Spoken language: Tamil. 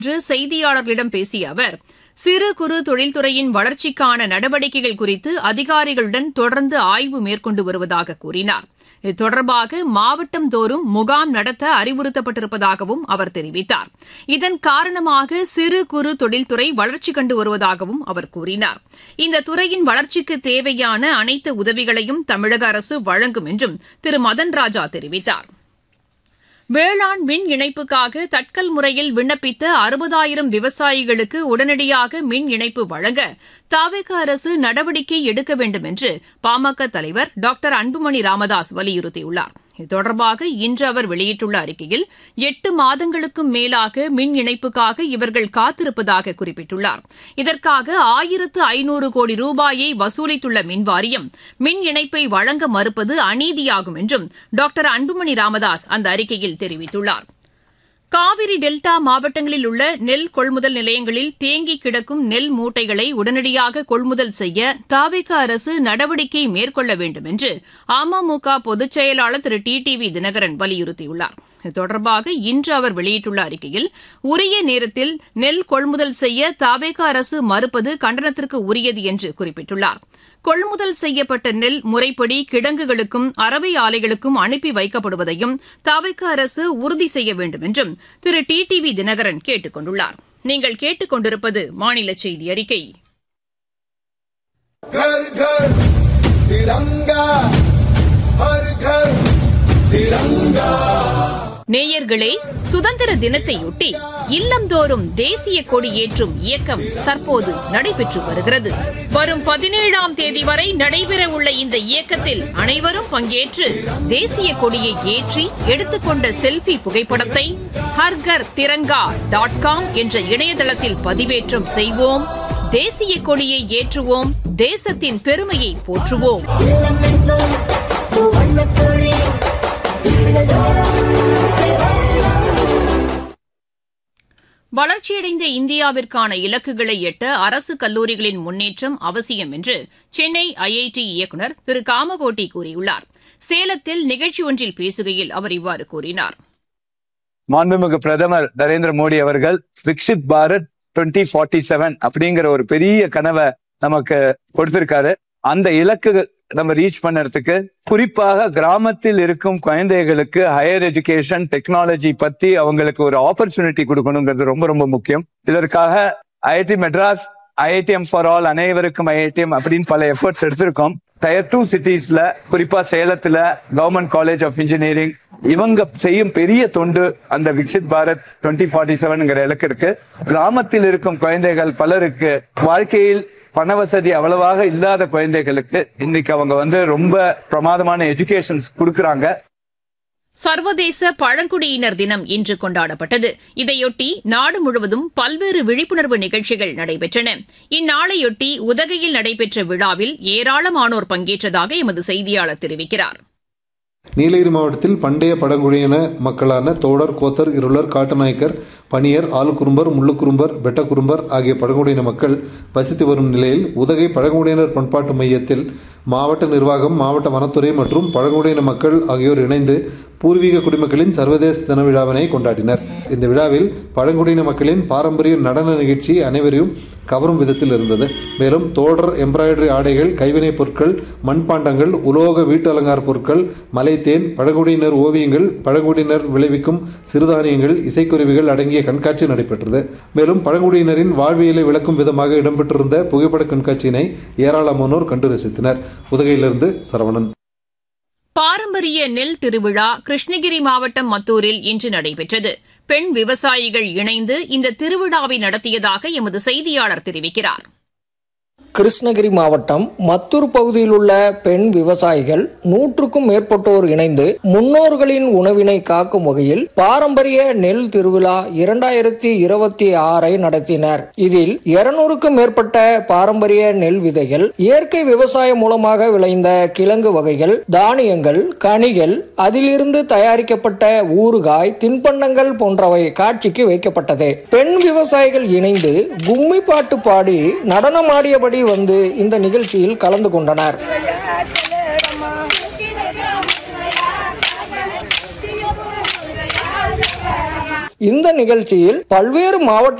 இன்று செய்தியாளர்களிடம் பேசிய அவர் சிறு குறு தொழில்துறையின் வளர்ச்சிக்கான நடவடிக்கைகள் குறித்து அதிகாரிகளுடன் தொடர்ந்து ஆய்வு மேற்கொண்டு வருவதாக கூறினார் இது தொடர்பாக மாவட்டம் தோறும் முகாம் நடத்த அறிவுறுத்தப்பட்டிருப்பதாகவும் அவர் தெரிவித்தார் இதன் காரணமாக சிறு குறு தொழில்துறை வளர்ச்சி கண்டு வருவதாகவும் அவர் கூறினார் இந்த துறையின் வளர்ச்சிக்கு தேவையான அனைத்து உதவிகளையும் தமிழக அரசு வழங்கும் என்றும் திரு மதன் ராஜா தெரிவித்தார் வேளாண் மின் இணைப்புக்காக தட்கல் முறையில் விண்ணப்பித்த அறுபதாயிரம் விவசாயிகளுக்கு உடனடியாக மின் இணைப்பு வழங்க தாவேக அரசு நடவடிக்கை எடுக்க வேண்டும் என்று பாமக தலைவர் டாக்டர் அன்புமணி ராமதாஸ் வலியுறுத்தியுள்ளார் இது தொடர்பாக இன்று அவர் வெளியிட்டுள்ள அறிக்கையில் எட்டு மாதங்களுக்கும் மேலாக மின் இணைப்புக்காக இவர்கள் காத்திருப்பதாக குறிப்பிட்டுள்ளார் இதற்காக ஆயிரத்து ஐநூறு கோடி ரூபாயை வசூலித்துள்ள மின்வாரியம் மின் இணைப்பை வழங்க மறுப்பது அநீதியாகும் என்றும் டாக்டர் அன்புமணி ராமதாஸ் அந்த அறிக்கையில் தெரிவித்துள்ளார் காவிரி டெல்டா மாவட்டங்களில் உள்ள நெல் கொள்முதல் நிலையங்களில் தேங்கி கிடக்கும் நெல் மூட்டைகளை உடனடியாக கொள்முதல் செய்ய தாவேக அரசு நடவடிக்கை மேற்கொள்ள வேண்டும் என்று அமமுக பொதுச் செயலாளர் Thiru T T V Dhinakaran வலியுறுத்தியுள்ளார் இது தொடர்பாக இன்று அவர் வெளியிட்டுள்ள அறிக்கையில் உரிய நேரத்தில் நெல் கொள்முதல் செய்ய தாவேக அரசு மறுப்பது கண்டனத்திற்கு உரியது என்று குறிப்பிட்டுள்ளார் கொள்முதல் செய்யப்பட்ட நெல் முறைப்படி கிடங்குகளுக்கும் அரவை ஆலைகளுக்கும் அனுப்பி வைக்கப்படுவதையும் தவிக அரசு உறுதி செய்ய வேண்டும் என்றும் Thiru T T V Dhinakaran கேட்டுக் கொண்டுள்ளார் நீங்கள் கேட்டுக் கொண்டிருப்பது மாநில செய்தி அறிக்கை घर घर तिरंगा हर घर तिरंगा நேயர்களே சுதந்திர தினத்தையொட்டி இல்லந்தோறும் தேசிய கொடி ஏற்றும் இயக்கம் தற்போது நடைபெற்று வருகிறது வரும் பதினேழாம் தேதி வரை நடைபெறவுள்ள இந்த இயக்கத்தில் அனைவரும் பங்கேற்று தேசிய கொடியை ஏற்றி எடுத்துக்கொண்ட செல்பி புகைப்படத்தை ஹர்கர் திரங்கா டாட் காம் என்ற இணையதளத்தில் பதிவேற்றம் செய்வோம் தேசிய கொடியை ஏற்றுவோம் தேசத்தின் பெருமையை போற்றுவோம் வளர்ச்சியடைந்த இந்தியாவிற்கான இலக்குகளை எட்ட அரசு கல்லூரிகளின் முன்னேற்றம் அவசியம் என்று சென்னை ஐஐடி இயக்குநர் திரு காமகோட்டி கூறியுள்ளார் சேலத்தில் நிகழ்ச்சி ஒன்றில் பேசுகையில் அவர் இவ்வாறு கூறினார் மாண்புமிகு பிரதமர் நரேந்திர மோடி அவர்கள் Viksit Bharat twenty forty seven அப்படிங்கிற ஒரு பெரிய கனவை நமக்கு கொடுத்திருக்காரு அந்த இலக்கு நம்ம ரீச் பண்ணறதுக்கு குறிப்பாக கிராமத்தில் இருக்கும் குழந்தைகளுக்கு ஹையர் எஜுகேஷன் டெக்னாலஜி பத்தி அவங்களுக்கு ஒரு ஆப்பர்ச்சுனிட்டி கொடுக்கணுங்கிறது ரொம்ப ரொம்ப முக்கியம் இதற்காக IIT Madras IITM for all அனைவருக்கும் ஐஐடிஎம் அப்படின்னு பல எஃபர்ட்ஸ் எடுத்திருக்கோம் டயர் டூ சிட்டிஸ்ல குறிப்பா சேலத்துல கவர்மெண்ட் காலேஜ் ஆஃப் இன்ஜினியரிங் இவங்க செய்யும் பெரிய தொண்டு அந்த விக்சித் பாரத் டுவெண்ட்டி ஃபார்ட்டி செவன்ங்கிற இலக்கு இருக்கு கிராமத்தில் இருக்கும் குழந்தைகள் பலருக்கு வாழ்க்கையில் பண வசதி அவ்வளவாக இல்லாத குழந்தைகளுக்கு இன்னைக்கு அவங்க வந்து ரொம்ப பிரமாதமான எஜுகேஷன்ஸ் கொடுக்கறாங்க சர்வதேச பழங்குடியினர் தினம் இன்று கொண்டாடப்பட்டது இதையொட்டி நாடு முழுவதும் பல்வேறு விழிப்புணர்வு நிகழ்ச்சிகள் நடைபெற்றன இந்நாளையொட்டி உதகையில் நடைபெற்ற விழாவில் ஏராளமானோர் பங்கேற்றதாக எமது செய்தியாளர் தெரிவிக்கிறார் நீலகிரி மாவட்டத்தில் பண்டைய பழங்குடியின மக்களான தோடர் கோத்தர் இருளர் காட்டுநாயக்கர் பனியர் ஆளுக்குறும்பர் முள்ளுக்குறும்பர் பெட்டக்குறும்பர் ஆகிய பழங்குடியின மக்கள் வசித்து வரும் நிலையில் உதகை பழங்குடியினர் பண்பாட்டு மையத்தில் மாவட்ட நிர்வாகம் மாவட்ட வனத்துறை மற்றும் பழங்குடியின மக்கள் ஆகியோர் இணைந்து பூர்வீக குடிமக்களின் சர்வதேச தின விழாவினை கொண்டாடினர் இந்த விழாவில் பழங்குடியின மக்களின் பாரம்பரிய நடன நிகழ்ச்சி அனைவரையும் கவரும் விதத்தில் இருந்தது மேலும் தோடர் எம்ப்ராய்டரி ஆடைகள் கைவினைப் பொருட்கள் மண்பாண்டங்கள் உலோக வீட்டு அலங்கார பொருட்கள் மலைத்தேன் பழங்குடியினர் ஓவியங்கள் பழங்குடியினர் விளைவிக்கும் சிறுதானியங்கள் இசைக்குருவிகள் அடங்கிய கண்காட்சி நடைபெற்றது மேலும் பழங்குடியினரின் வாழ்வியலை விளக்கும் விதமாக இடம்பெற்றிருந்த புகைப்பட கண்காட்சியினை ஏராளமானோர் கண்டு ரசித்தனர் உதகையிலிருந்து சரவணன் பாரம்பரிய நெல் திருவிழா கிருஷ்ணகிரி மாவட்டம் மத்தூரில் இன்று நடைபெற்றது பெண் விவசாயிகள் இணைந்து இந்த திருவிழாவை நடத்தியதாக எமது செய்தியாளர் தெரிவிக்கிறார் கிருஷ்ணகிரி மாவட்டம் மத்தூர் பகுதியில் உள்ள பெண் விவசாயிகள் நூற்றுக்கும் மேற்பட்டோர் இணைந்து முன்னோர்களின் உணவினை காக்கும் வகையில் பாரம்பரிய நெல் திருவிழா இரண்டாயிரத்தி இருபத்தி ஆறை நடத்தினர் இதில் இருநூறுக்கும் மேற்பட்ட பாரம்பரிய நெல் விதைகள் இயற்கை விவசாயம் மூலமாக விளைந்த கிழங்கு வகைகள் தானியங்கள் கனிகள் அதிலிருந்து தயாரிக்கப்பட்ட ஊறுகாய் தின்பண்டங்கள் போன்றவை காட்சிக்கு வைக்கப்பட்டது பெண் விவசாயிகள் இணைந்து கும்மி பாட்டு பாடி நடனமாடியபடி வந்து இந்த நிகழ்ச்சியில் கலந்து கொண்டனர் இந்த நிகழ்ச்சியில் பல்வேறு மாவட்ட